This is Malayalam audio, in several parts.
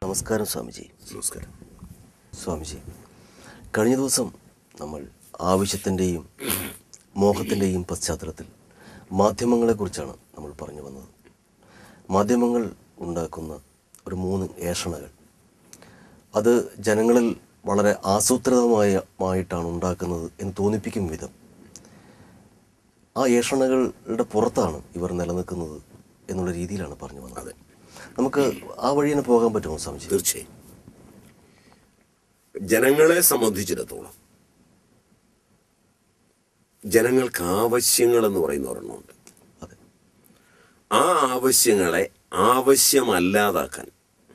നമസ്കാരം സ്വാമിജി നമസ്കാരം സ്വാമിജി കഴിഞ്ഞ ദിവസം നമ്മൾ ആവശ്യത്തിൻ്റെയും മോഹത്തിൻ്റെയും പശ്ചാത്തലത്തിൽ മാധ്യമങ്ങളെക്കുറിച്ചാണ് നമ്മൾ പറഞ്ഞു വന്നത് മാധ്യമങ്ങൾ ഉണ്ടാക്കുന്ന ഒരു മൂന്ന് ഏഷണകൾ അത് ജനങ്ങളിൽ വളരെ ആസൂത്രിതമായ മായിട്ടാണ് ഉണ്ടാക്കുന്നത് എന്ന് തോന്നിപ്പിക്കും വിധം ആ ഏഷണകളുടെ പുറത്താണ് ഇവർ നിലനിൽക്കുന്നത് എന്നുള്ള രീതിയിലാണ് പറഞ്ഞു വന്നത് അതെ നമുക്ക് ആ വഴി തന്നെ പോകാൻ പറ്റുമോ സ്വാമിജി തീർച്ചയായും ജനങ്ങളെ സംബന്ധിച്ചിടത്തോളം ജനങ്ങൾക്ക് ആവശ്യങ്ങൾ എന്ന് പറയുന്ന ഒരെണ്ണമുണ്ട് അതെ ആ ആവശ്യങ്ങളെ ആവശ്യമല്ലാതാക്കാൻ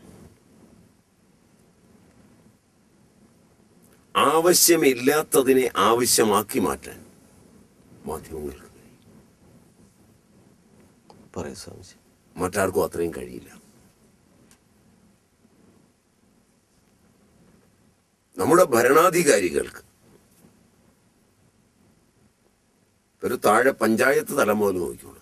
ആവശ്യമില്ലാത്തതിനെ ആവശ്യമാക്കി മാറ്റാൻ മാധ്യമങ്ങൾക്ക് കഴിയും പറയൂ സ്വാമിജി മറ്റാർക്കും അത്രയും കഴിയില്ല നമ്മുടെ ഭരണാധികാരികൾക്ക് ഒരു താഴെ പഞ്ചായത്ത് തലം മുതൽ നോക്കിക്കോളൂ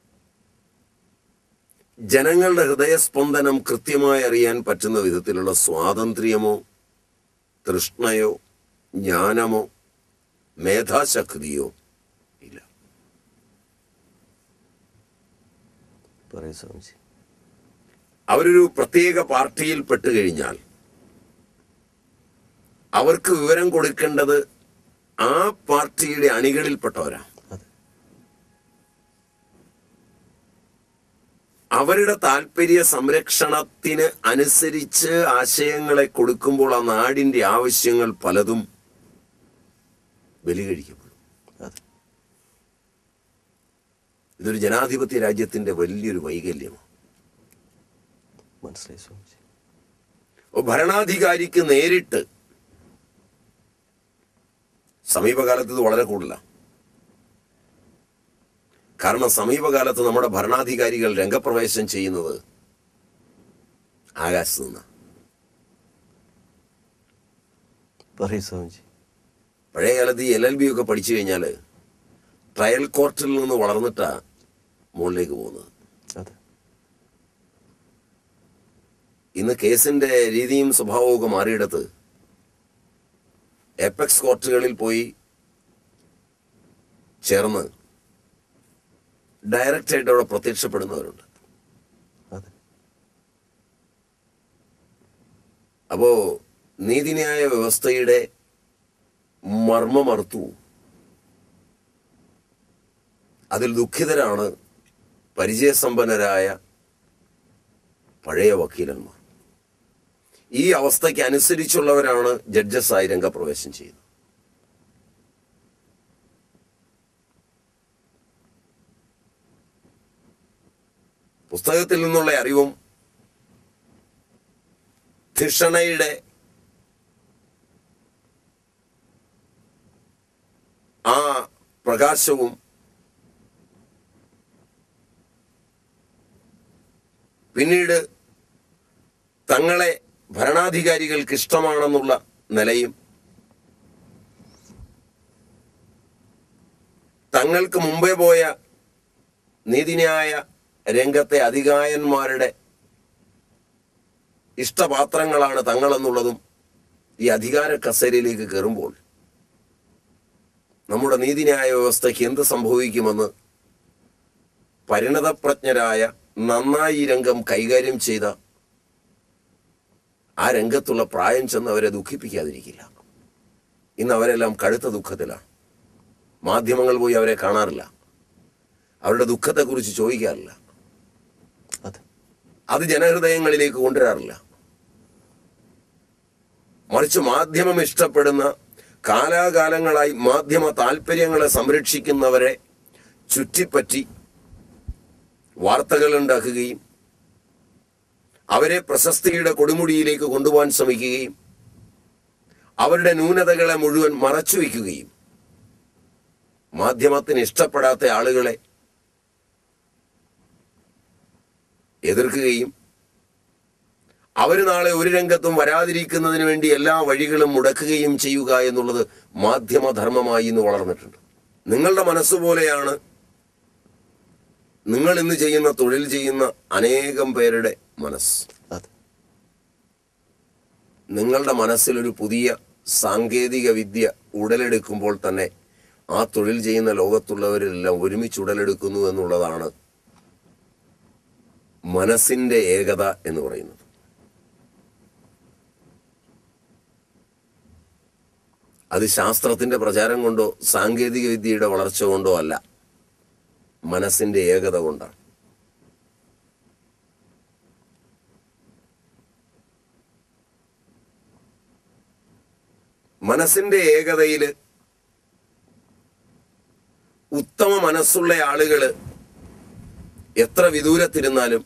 ജനങ്ങളുടെ ഹൃദയസ്പന്ദനം കൃത്യമായി അറിയാൻ പറ്റുന്ന വിധത്തിലുള്ള സ്വാതന്ത്ര്യമോ തൃഷ്ണയോ ജ്ഞാനമോ മേധാശക്തിയോ ഇല്ല പറയൂ സ്വാമിജി അവരൊരു പ്രത്യേക പാർട്ടിയിൽ പെട്ട് കഴിഞ്ഞാൽ അവർക്ക് വിവരം കൊടുക്കേണ്ടത് ആ പാർട്ടിയുടെ അണികളിൽപ്പെട്ടവരാണ് അതെ അവരുടെ താല്പര്യ സംരക്ഷണത്തിന് അനുസരിച്ച് ആശയങ്ങളെ കൊടുക്കുമ്പോൾ ആ നാടിന്റെ ആവശ്യങ്ങൾ പലതും ബലികഴിക്കപ്പെടും അതെ ഇതൊരു ജനാധിപത്യ രാജ്യത്തിന്റെ വലിയൊരു വൈകല്യമാണ് മനസ്സിലായി സ്വാമിജി അപ്പോൾ ഭരണാധികാരിക്ക് നേരിട്ട് സമീപകാലത്ത് ഇത് വളരെ കൂടുതലാണ് കാരണം സമീപകാലത്ത് നമ്മുടെ ഭരണാധികാരികൾ രംഗപ്രവേശം ചെയ്യുന്നത് ആകാശത്ത് നിന്ന് പറയൂ സ്വാമിജി പഴയ കാലത്ത് ഈ എൽ എൽ ബി ഒക്കെ പഠിച്ചു കഴിഞ്ഞാൽ ട്രയൽ കോർട്ടിൽ നിന്ന് വളർന്നിട്ടാ മുകളിലേക്ക് പോകുന്നത് അതെ ഇന്ന് കേസിന്റെ രീതിയും സ്വഭാവവും ഒക്കെ മാറിയിടത്ത് എപ്പെക്സ് കോർട്ടുകളിൽ പോയി ചേർന്ന് ഡയറക്റ്റായിട്ട് അവിടെ പ്രത്യക്ഷപ്പെടുന്നവരുണ്ട് അതെ അപ്പോ നീതിന്യായ വ്യവസ്ഥയുടെ മർമ്മമർത്തു അതിൽ ദുഃഖിതരാണ് പരിചയസമ്പന്നരായ പഴയ വക്കീലന്മാർ ഈ അവസ്ഥയ്ക്ക് അനുസരിച്ചുള്ളവരാണ് ജഡ്ജസായി രംഗപ്രവേശം ചെയ്യുന്നത് പുസ്തകത്തിൽ നിന്നുള്ള അറിവും ധിഷണയുടെ ആ പ്രകാശവും പിന്നീട് തങ്ങളെ ഭരണാധികാരികൾക്ക് ഇഷ്ടമാണെന്നുള്ള നിലയും തങ്ങൾക്ക് മുമ്പേ പോയ നീതിന്യായ രംഗത്തെ അധികായന്മാരുടെ ഇഷ്ടപാത്രങ്ങളാണ് തങ്ങളെന്നുള്ളതും ഈ അധികാര കസേരയിലേക്ക് കയറുമ്പോൾ നമ്മുടെ നീതിന്യായ വ്യവസ്ഥയ്ക്ക് എന്ത് സംഭവിക്കുമെന്ന് പരിണതപ്രജ്ഞരായ നന്നായി ഈ രംഗം കൈകാര്യം ചെയ്ത ആ രംഗത്തുള്ള പ്രായം ചെന്ന് അവരെ ദുഃഖിപ്പിക്കാതിരിക്കില്ല ഇന്ന് അവരെല്ലാം കടുത്ത ദുഃഖത്തിലാണ് മാധ്യമങ്ങൾ പോയി അവരെ കാണാറില്ല അവരുടെ ദുഃഖത്തെക്കുറിച്ച് ചോദിക്കാറില്ല അതെ അത് ജനഹൃദയങ്ങളിലേക്ക് കൊണ്ടുവരാറില്ല മറിച്ച് മാധ്യമം ഇഷ്ടപ്പെടുന്ന കാലാകാലങ്ങളായി മാധ്യമ താല്പര്യങ്ങളെ സംരക്ഷിക്കുന്നവരെ ചുറ്റിപ്പറ്റി വാർത്തകൾ ഉണ്ടാക്കുകയും അവരെ പ്രശസ്തിയുടെ കൊടുമുടിയിലേക്ക് കൊണ്ടുപോകാൻ ശ്രമിക്കുകയും അവരുടെ ന്യൂനതകളെ മുഴുവൻ മറച്ചു വയ്ക്കുകയും മാധ്യമത്തിന് ഇഷ്ടപ്പെടാത്ത ആളുകളെ എതിർക്കുകയും അവർ നാളെ ഒരു രംഗത്തും വരാതിരിക്കുന്നതിന് വേണ്ടി എല്ലാ വഴികളും മുടക്കുകയും ചെയ്യുക എന്നുള്ളത് മാധ്യമധർമ്മമായി ഇന്ന് വളർന്നിട്ടുണ്ട് നിങ്ങളുടെ മനസ്സുപോലെയാണ് നിങ്ങൾ ഇന്ന് ചെയ്യുന്ന തൊഴിൽ ചെയ്യുന്ന അനേകം പേരുടെ മനസ്സ് അതെ നിങ്ങളുടെ മനസ്സിലൊരു പുതിയ സാങ്കേതിക വിദ്യ ഉടലെടുക്കുമ്പോൾ തന്നെ ആ തൊഴിൽ ചെയ്യുന്ന ലോകത്തുള്ളവരെല്ലാം ഒരുമിച്ച് ഉടലെടുക്കുന്നു എന്നുള്ളതാണ് മനസ്സിന്റെ ഏകത എന്ന് പറയുന്നത് അത് ശാസ്ത്രത്തിന്റെ പ്രചാരം കൊണ്ടോ സാങ്കേതിക വിദ്യയുടെ വളർച്ച കൊണ്ടോ അല്ല മനസ്സിന്റെ ഏകത കൊണ്ടാണ് മനസ്സിന്റെ ഏകതയില് ഉത്തമ മനസ്സുള്ള ആളുകള് എത്ര വിദൂരത്തിരുന്നാലും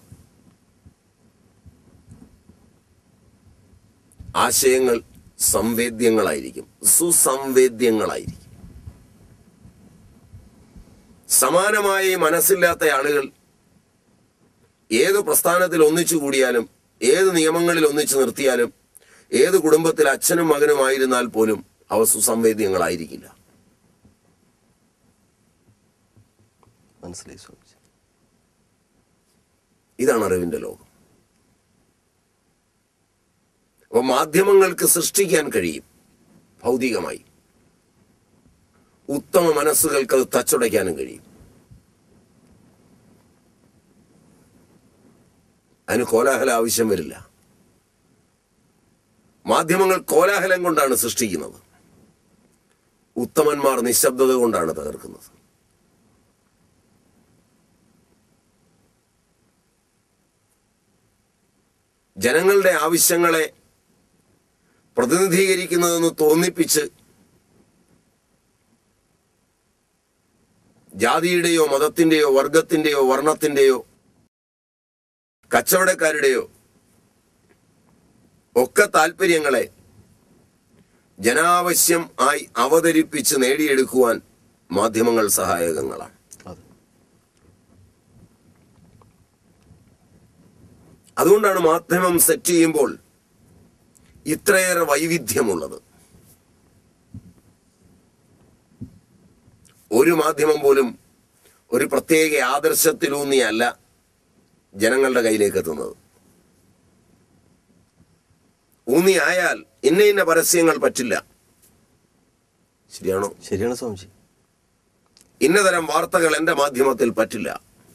ആശയങ്ങൾ സംവേദ്യങ്ങളായിരിക്കും സുസംവേദ്യങ്ങളായിരിക്കും സമാനമായ ഈ മനസ്സില്ലാത്ത ആളുകൾ ഏത് പ്രസ്ഥാനത്തിൽ ഒന്നിച്ചു കൂടിയാലും ഏത് നിയമങ്ങളിൽ ഒന്നിച്ചു നിർത്തിയാലും ഏത് കുടുംബത്തിൽ അച്ഛനും മകനുമായിരുന്നാൽ പോലും അവ സുസംവേദ്യങ്ങളായിരിക്കില്ല മനസ്സിലായി സ്വാമിജി ഇതാണ് അറിവിന്റെ ലോകം അപ്പൊ മാധ്യമങ്ങൾക്ക് സൃഷ്ടിക്കാൻ കഴിയും ഭൗതികമായി ഉത്തമ മനസ്സുകൾക്ക് അത് തച്ചുടയ്ക്കാനും കഴിയും അതിന് കോലാഹല ആവശ്യം വരില്ല മാധ്യമങ്ങൾ കോലാഹലം കൊണ്ടാണ് സൃഷ്ടിക്കുന്നത് ഉത്തമന്മാർ നിശബ്ദത കൊണ്ടാണ് തകർക്കുന്നത് ജനങ്ങളുടെ ആവശ്യങ്ങളെ പ്രതിനിധീകരിക്കുന്നതെന്ന് തോന്നിപ്പിച്ച് ജാതിയുടെയോ മതത്തിന്റെയോ വർഗത്തിന്റെയോ വർണ്ണത്തിന്റെയോ കച്ചവടക്കാരുടെയോ ഒക്കെ താല്പര്യങ്ങളെ ജനാവശ്യം ആയി അവതരിപ്പിച്ച് നേടിയെടുക്കുവാൻ മാധ്യമങ്ങൾ സഹായകങ്ങളാണ് അതെ അതുകൊണ്ടാണ് മാധ്യമം സെറ്റ് ചെയ്യുമ്പോൾ ഇത്രയേറെ വൈവിധ്യമുള്ളത് ഒരു മാധ്യമം പോലും ഒരു പ്രത്യേക ആദർശത്തിലൂന്നിയല്ല ജനങ്ങളുടെ കയ്യിലേക്ക് എത്തുന്നത് ഊന്നിയായാൽ ഇന്ന ഇന്ന പരസ്യങ്ങൾ പറ്റില്ല ശരിയാണോ ശരിയാണ് സ്വാമിജി ഇന്നതരം വാർത്തകൾ എന്റെ മാധ്യമത്തിൽ പറ്റില്ല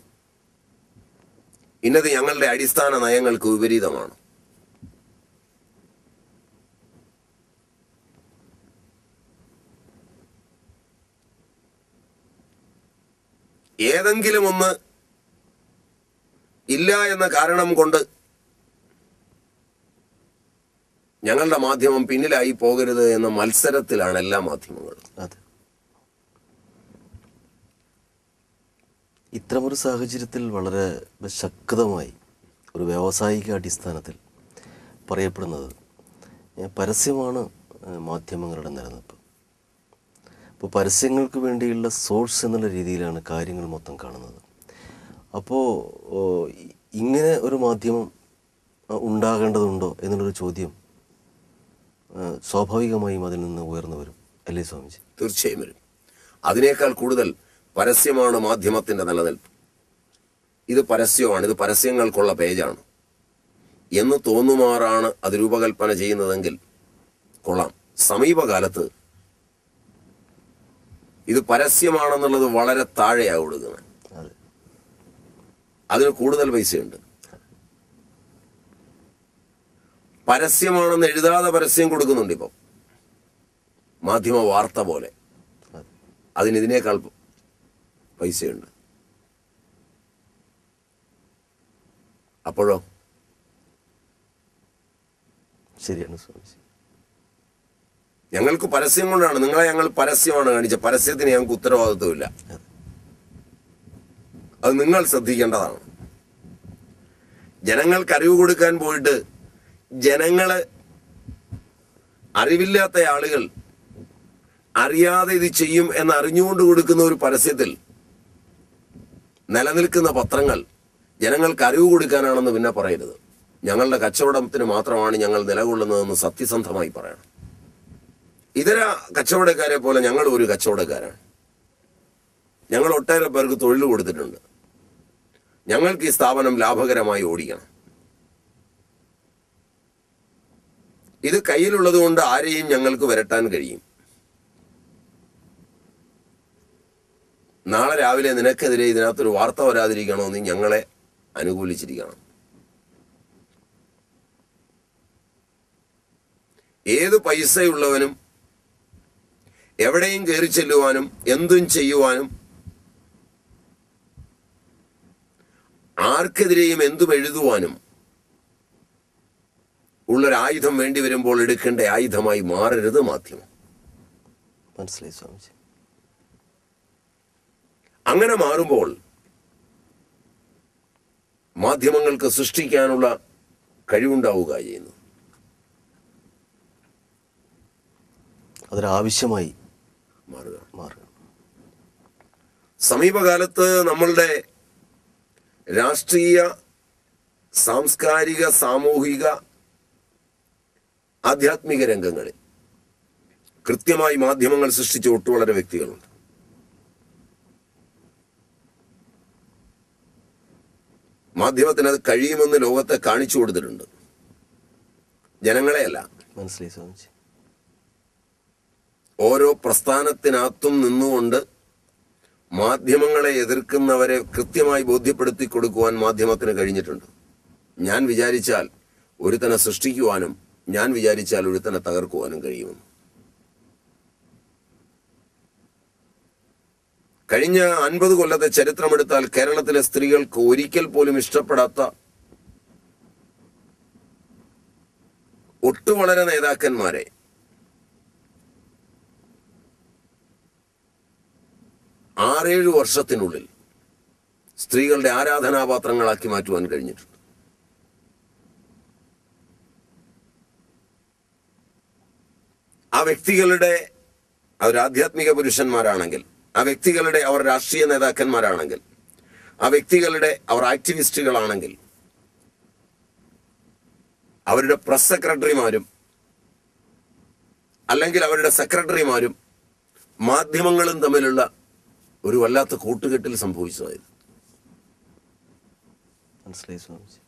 ഇന്നത് ഞങ്ങളുടെ അടിസ്ഥാന നയങ്ങൾക്ക് വിപരീതമാണ് ഏതെങ്കിലും ഒന്ന് ഇല്ല എന്ന കാരണം കൊണ്ട് ഞങ്ങളുടെ മാധ്യമം പിന്നിലായി പോകരുത് എന്ന മത്സരത്തിലാണ് എല്ലാ മാധ്യമങ്ങളും അതെ ഇത്തരമൊരു സാഹചര്യത്തിൽ വളരെ ശക്തമായി ഒരു വ്യാവസായിക അടിസ്ഥാനത്തിൽ പറയപ്പെടുന്നത് ഏ, പരസ്യമാണ് ഏ, മാധ്യമങ്ങളുടെ നിലനിൽപ്പ് അപ്പോൾ പരസ്യങ്ങൾക്ക് വേണ്ടിയുള്ള സോഴ്സ് എന്നുള്ള രീതിയിലാണ് കാര്യങ്ങൾ മൊത്തം കാണുന്നത് അപ്പോൾ ഓ, ഇ- ഇങ്ങനെ ഒരു മാധ്യമം ആ, ഉണ്ടാകേണ്ടതുണ്ടോ എന്നുള്ളൊരു ചോദ്യം ആ, സ്വാഭാവികമായും അതിൽ നിന്ന് ഉയർന്നു വരും അല്ലേ സ്വാമിജി തീർച്ചയായും വരും അതിനേക്കാൾ കൂടുതൽ പരസ്യമാണ് മാധ്യമത്തിന്റെ നിലനിൽപ്പ് ഇത് പരസ്യമാണ് ഇത് പരസ്യങ്ങൾക്കുള്ള പേജാണ് എന്ന് തോന്നുമാറാണ് അത് രൂപകൽപ്പന ചെയ്യുന്നതെങ്കിൽ കൊള്ളാം സമീപകാലത്ത് ഇത് പരസ്യമാണെന്നുള്ളത് വളരെ താഴെയാണ് കൊടുക്കുന്നത് അതെ അതിന് കൂടുതൽ പൈസയുണ്ട് പരസ്യമാണെന്ന് എഴുതാതെ പരസ്യം കൊടുക്കുന്നുണ്ട് ഇപ്പം മാധ്യമ വാർത്ത പോലെ അതെ അതിന് ഇതിനേക്കാൾ പൈസയുണ്ട് അപ്പോഴോ ശരിയാണ് സ്വാമിജി ഞങ്ങൾക്ക് പരസ്യം കൊണ്ടാണ് നിങ്ങളെ ഞങ്ങൾ പരസ്യമാണ് കാണിച്ചത് പരസ്യത്തിന് ഞങ്ങൾക്ക് ഉത്തരവാദിത്വമില്ല അതെ അത് നിങ്ങൾ ശ്രദ്ധിക്കേണ്ടതാണ് ജനങ്ങൾക്ക് അറിവ് കൊടുക്കാൻ പോയിട്ട് ജനങ്ങള് അറിവില്ലാത്ത ആളുകൾ അറിയാതെ ഇത് ചെയ്യും എന്ന് അറിഞ്ഞുകൊണ്ട് കൊടുക്കുന്ന ഒരു പരസ്യത്തിൽ നിലനിൽക്കുന്ന പത്രങ്ങൾ ജനങ്ങൾക്ക് അറിവ് കൊടുക്കാനാണെന്ന് പിന്നെ പറയരുത് ഞങ്ങളുടെ കച്ചവടത്തിന് മാത്രമാണ് ഞങ്ങൾ നിലകൊള്ളുന്നതെന്ന് സത്യസന്ധമായി പറയണം ഇതര കച്ചവടക്കാരെ പോലെ ഞങ്ങൾ ഒരു കച്ചവടക്കാരാണ് ഞങ്ങൾ ഒട്ടേറെ പേർക്ക് തൊഴിൽ കൊടുത്തിട്ടുണ്ട് ഞങ്ങൾക്ക് ഈ സ്ഥാപനം ലാഭകരമായി ഓടിക്കണം ഇത് കയ്യിലുള്ളത് കൊണ്ട് ആരെയും ഞങ്ങൾക്ക് വരട്ടാൻ കഴിയും നാളെ രാവിലെ നിനക്കെതിരെ ഇതിനകത്തൊരു വാർത്ത വരാതിരിക്കണമെന്ന് ഞങ്ങളെ അനുകൂലിച്ചിരിക്കണം ഏത് പൈസയുള്ളവനും എവിടെയും കയറി ചെല്ലുവാനും എന്തും ചെയ്യുവാനും ആർക്കെതിരെയും എന്തും എഴുതുവാനും ഉള്ളൊരായുധം വേണ്ടി വരുമ്പോൾ എടുക്കേണ്ട ആയുധമായി മാറരുത് മാധ്യമം മനസ്സിലായി സ്വാമിജി അങ്ങനെ മാറുമ്പോൾ മാധ്യമങ്ങൾക്ക് സൃഷ്ടിക്കാനുള്ള കഴിവുണ്ടാവുക ചെയ്യുന്നു അതൊരാവശ്യമായി മാറുക മാറുക സമീപകാലത്ത് നമ്മളുടെ രാഷ്ട്രീയ സാംസ്കാരിക സാമൂഹിക ആധ്യാത്മിക രംഗങ്ങളിൽ കൃത്യമായി മാധ്യമങ്ങൾ സൃഷ്ടിച്ച ഒട്ടുവളരെ വ്യക്തികളുണ്ട് മാധ്യമത്തിന് അത് കഴിയുമെന്ന് ലോകത്തെ കാണിച്ചു കൊടുത്തിട്ടുണ്ട് ജനങ്ങളെയല്ല മനസ്സിലായി സ്വാമിജി ഓരോ പ്രസ്ഥാനത്തിനകത്തും നിന്നുകൊണ്ട് മാധ്യമങ്ങളെ എതിർക്കുന്നവരെ കൃത്യമായി ബോധ്യപ്പെടുത്തി കൊടുക്കുവാൻ മാധ്യമത്തിന് കഴിഞ്ഞിട്ടുണ്ട് ഞാൻ വിചാരിച്ചാൽ ഒരുത്തനെ സൃഷ്ടിക്കുവാനും ഞാൻ വിചാരിച്ചാൽ ഒരുത്തനെ തകർക്കുവാനും കഴിയുമെന്ന് കഴിഞ്ഞ അൻപത് കൊല്ലത്തെ ചരിത്രമെടുത്താൽ കേരളത്തിലെ സ്ത്രീകൾക്ക് ഒരിക്കൽ പോലും ഇഷ്ടപ്പെടാത്ത ഒട്ടു വളരെ നേതാക്കന്മാരെ ആറേഴു വർഷത്തിനുള്ളിൽ സ്ത്രീകളുടെ ആരാധനാപാത്രങ്ങളാക്കി മാറ്റുവാൻ കഴിഞ്ഞിട്ടുണ്ട് ആ വ്യക്തികളുടെ അവർ ആധ്യാത്മിക പുരുഷന്മാരാണെങ്കിൽ ആ വ്യക്തികളുടെ അവർ രാഷ്ട്രീയ നേതാക്കന്മാരാണെങ്കിൽ ആ വ്യക്തികളുടെ അവർ ആക്ടിവിസ്റ്റുകളാണെങ്കിൽ അവരുടെ പ്രസ് സെക്രട്ടറിമാരും അല്ലെങ്കിൽ അവരുടെ സെക്രട്ടറിമാരും മാധ്യമങ്ങളും തമ്മിലുള്ള ഒരു വല്ലാത്ത കൂട്ടുകെട്ടിൽ സംഭവിച്ചതായത് മനസ്സിലായി സ്വാമിജി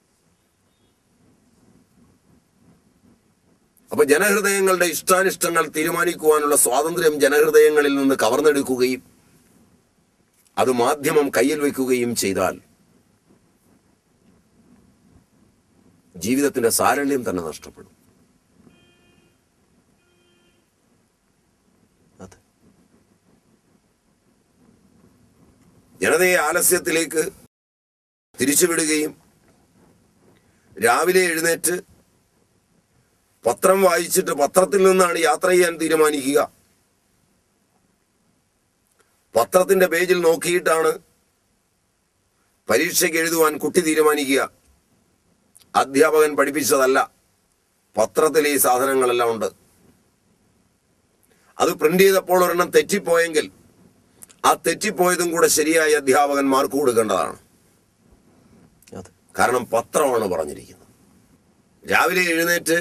അപ്പൊ ജനഹൃദയങ്ങളുടെ ഇഷ്ടാനിഷ്ടങ്ങൾ തീരുമാനിക്കുവാനുള്ള സ്വാതന്ത്ര്യം ജനഹൃദയങ്ങളിൽ നിന്ന് കവർന്നെടുക്കുകയും അത് മാധ്യമം കയ്യിൽ വെക്കുകയും ചെയ്താൽ ജീവിതത്തിന്റെ സാരല്യം തന്നെ നഷ്ടപ്പെടും അതെ ജനതയെ ആലസ്യത്തിലേക്ക് തിരിച്ചുവിടുകയും രാവിലെ എഴുന്നേറ്റ് പത്രം വായിച്ചിട്ട് പത്രത്തിൽ നിന്നാണ് യാത്ര ചെയ്യാൻ തീരുമാനിക്കുക പത്രത്തിന്റെ പേജിൽ നോക്കിയിട്ടാണ് പരീക്ഷയ്ക്ക് എഴുതുവാൻ കുട്ടി തീരുമാനിക്കുക അധ്യാപകൻ പഠിപ്പിച്ചതല്ല പത്രത്തിൽ ഈ സാധനങ്ങളെല്ലാം ഉണ്ട് അത് പ്രിന്റ് ചെയ്തപ്പോൾ ഒരെണ്ണം തെറ്റിപ്പോയെങ്കിൽ ആ തെറ്റിപ്പോയതും കൂടെ ശരിയായ അധ്യാപകൻ മാർക്ക് കൊടുക്കേണ്ടതാണ് അതെ കാരണം പത്രമാണ് പറഞ്ഞിരിക്കുന്നത് രാവിലെ എഴുന്നേറ്റ്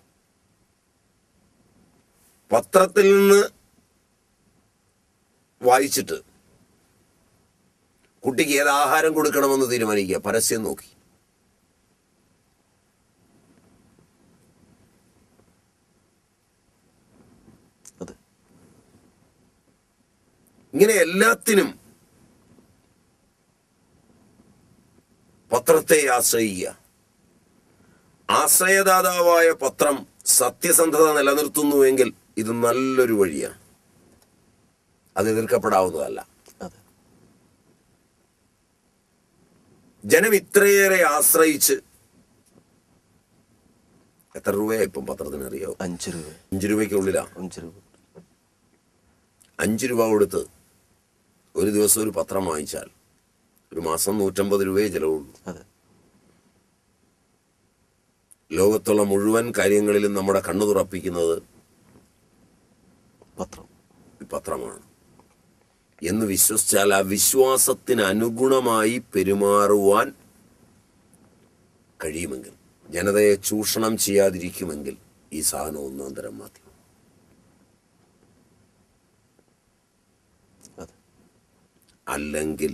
പത്രത്തിൽ നിന്ന് വായിച്ചിട്ട് കുട്ടിക്ക് ഏത് ആഹാരം കൊടുക്കണമെന്ന് തീരുമാനിക്കുക പരസ്യം നോക്കി അതെ ഇങ്ങനെ എല്ലാത്തിനും പത്രത്തെ ആശ്രയിക്കുക ആശ്രയദാതാവായ പത്രം സത്യസന്ധത നിലനിർത്തുന്നുവെങ്കിൽ ഇത് നല്ലൊരു വഴിയാണ് അത് എതിർക്കപ്പെടാവുന്നതല്ല അതെ ജനം ഇത്രയേറെ ആശ്രയിച്ച് എത്ര രൂപയാ ഇപ്പം പത്രത്തിന് അറിയാവോ അഞ്ച് രൂപ അഞ്ച് രൂപയ്ക്കുള്ളിലാണ് അഞ്ച് രൂപ അഞ്ച് രൂപ കൊടുത്ത് ഒരു ദിവസം ഒരു പത്രം വാങ്ങിച്ചാൽ ഒരു മാസം നൂറ്റമ്പത് രൂപയെ ചിലവുള്ളൂ അതെ ലോകത്തുള്ള മുഴുവൻ കാര്യങ്ങളിലും നമ്മുടെ കണ്ണു തുറപ്പിക്കുന്നത് പത്രം ഈ പത്രമാണ് എന്ന് വിശ്വസിച്ചാൽ ആ വിശ്വാസത്തിന് അനുഗുണമായി പെരുമാറുവാൻ കഴിയുമെങ്കിൽ ജനതയെ ചൂഷണം ചെയ്യാതിരിക്കുമെങ്കിൽ ഈ സാധനം ഒന്നാം തരം മാധ്യമം അതെ അല്ലെങ്കിൽ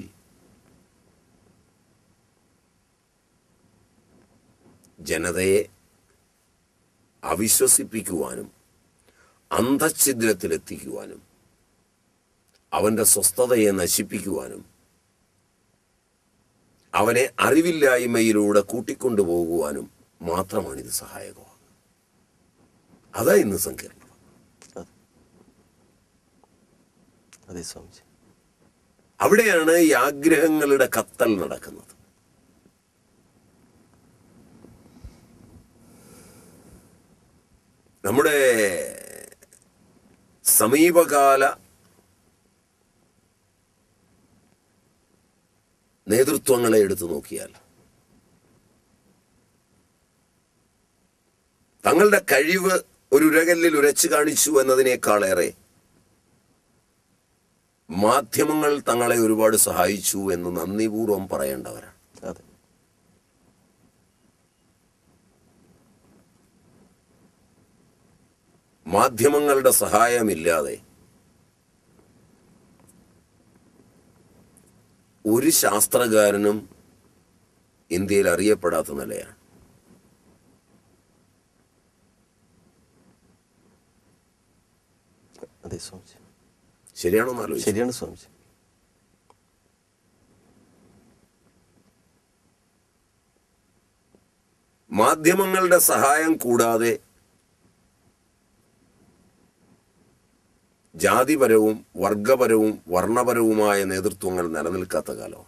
ജനതയെ അവിശ്വസിപ്പിക്കുവാനും അന്ധഛിദ്രത്തിലെത്തിക്കുവാനും അവന്റെ സ്വസ്ഥതയെ നശിപ്പിക്കുവാനും അവനെ അറിവില്ലായ്മയിലൂടെ കൂട്ടിക്കൊണ്ടുപോകുവാനും മാത്രമാണ് ഇത് സഹായകമാകുന്നത് അതാ ഇന്ന് സങ്കീർണത അതെ അതെ സ്വാമിജി അവിടെയാണ് ഈ ആഗ്രഹങ്ങളുടെ കത്തൽ നടക്കുന്നത് നമ്മുടെ സമീപകാല നേതൃത്വങ്ങളെ എടുത്തു നോക്കിയാൽ തങ്ങളുടെ കഴിവ് ഒരു ഉരകല്ലിൽ ഉരച്ചു കാണിച്ചു എന്നതിനേക്കാളേറെ മാധ്യമങ്ങൾ തങ്ങളെ ഒരുപാട് സഹായിച്ചു എന്ന് നന്ദിപൂർവ്വം പറയേണ്ടവരാണ് അതെ മാധ്യമങ്ങളുടെ സഹായമില്ലാതെ ഒരു ശാസ്ത്രകാരനും ഇന്ത്യയിൽ അറിയപ്പെടാത്ത നിലയാണ് അതെ സ്വാമിജി ശരിയാണോ എന്ന് ആലോചിച്ചു ശരിയാണ് സ്വാമിജി മാധ്യമങ്ങളുടെ സഹായം കൂടാതെ ജാതിപരവും വർഗപരവും വർണ്ണപരവുമായ നേതൃത്വങ്ങൾ നിലനിൽക്കാത്ത കാലമാണ്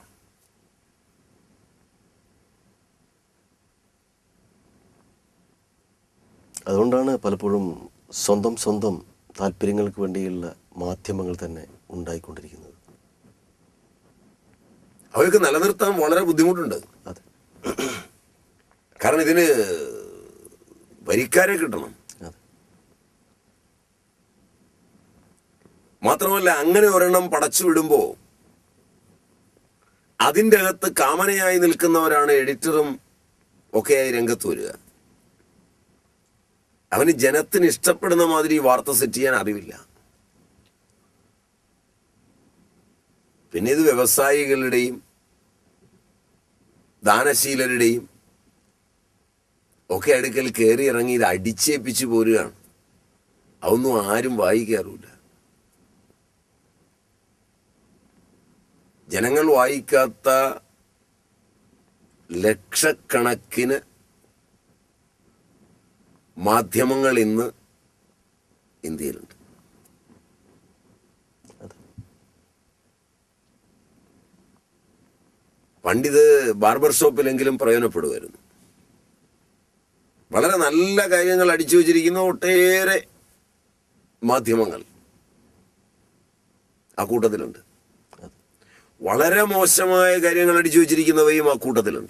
അതുകൊണ്ടാണ് പലപ്പോഴും സ്വന്തം സ്വന്തം താല്പര്യങ്ങൾക്ക് വേണ്ടിയുള്ള മാധ്യമങ്ങൾ തന്നെ ഉണ്ടായിക്കൊണ്ടിരിക്കുന്നത് അവർക്ക് നിലനിർത്താൻ വളരെ ബുദ്ധിമുട്ടുണ്ട് അതെ കാരണം ഇതിന് വരിക്കാരെ കിട്ടണം അതെ മാത്രമല്ല അങ്ങനെ ഒരെണ്ണം പടച്ചു വിടുമ്പോ അതിൻ്റെ അകത്ത് കാമനയായി നിൽക്കുന്നവരാണ് എഡിറ്ററും ഒക്കെയായി രംഗത്ത് വരിക അവന് ജനത്തിന് ഇഷ്ടപ്പെടുന്ന മാതിരി വാർത്ത സെറ്റ് ചെയ്യാൻ അറിവില്ല പിന്നെ ഇത് വ്യവസായികളുടെയും ദാനശീലരുടെയും ഒക്കെ അടുക്കൽ കയറി ഇറങ്ങി ഇത് അടിച്ചേപ്പിച്ചു പോരുകയാണ് അതൊന്നും ആരും വായിക്കാറുമില്ല ജനങ്ങൾ വായിക്കാത്ത ലക്ഷക്കണക്കിന് മാധ്യമങ്ങൾ ഇന്ന് ഇന്ത്യയിലുണ്ട് അതെ പണ്ടിത് ബാർബർ ഷോപ്പിലെങ്കിലും പ്രയോജനപ്പെടുമായിരുന്നു വളരെ നല്ല കാര്യങ്ങൾ അടിച്ചു വച്ചിരിക്കുന്ന ഒട്ടേറെ മാധ്യമങ്ങൾ ആ കൂട്ടത്തിലുണ്ട് അതെ വളരെ മോശമായ കാര്യങ്ങൾ അടിച്ചു വച്ചിരിക്കുന്നവയും ആ കൂട്ടത്തിലുണ്ട്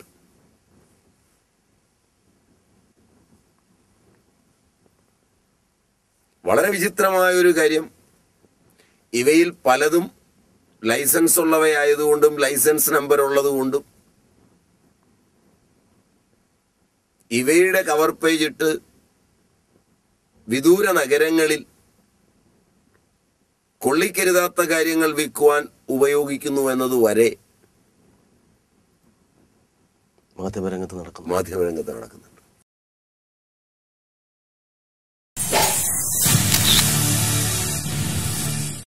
വളരെ വിചിത്രമായ ഒരു കാര്യം ഇവയിൽ പലതും ലൈസൻസ് ഉള്ളവയായതുകൊണ്ടും ലൈസൻസ് നമ്പർ ഉള്ളതുകൊണ്ടും ഇവയുടെ കവർ പേജ് ഇട്ട് വിദൂര നഗരങ്ങളിൽ കൊള്ളിക്കരുതാത്ത കാര്യങ്ങൾ വിൽക്കുവാൻ ഉപയോഗിക്കുന്നു എന്നത് വരെ മാധ്യമരംഗത്ത് നടക്കുന്നു മാധ്യമരംഗത്ത് നടക്കുന്നത്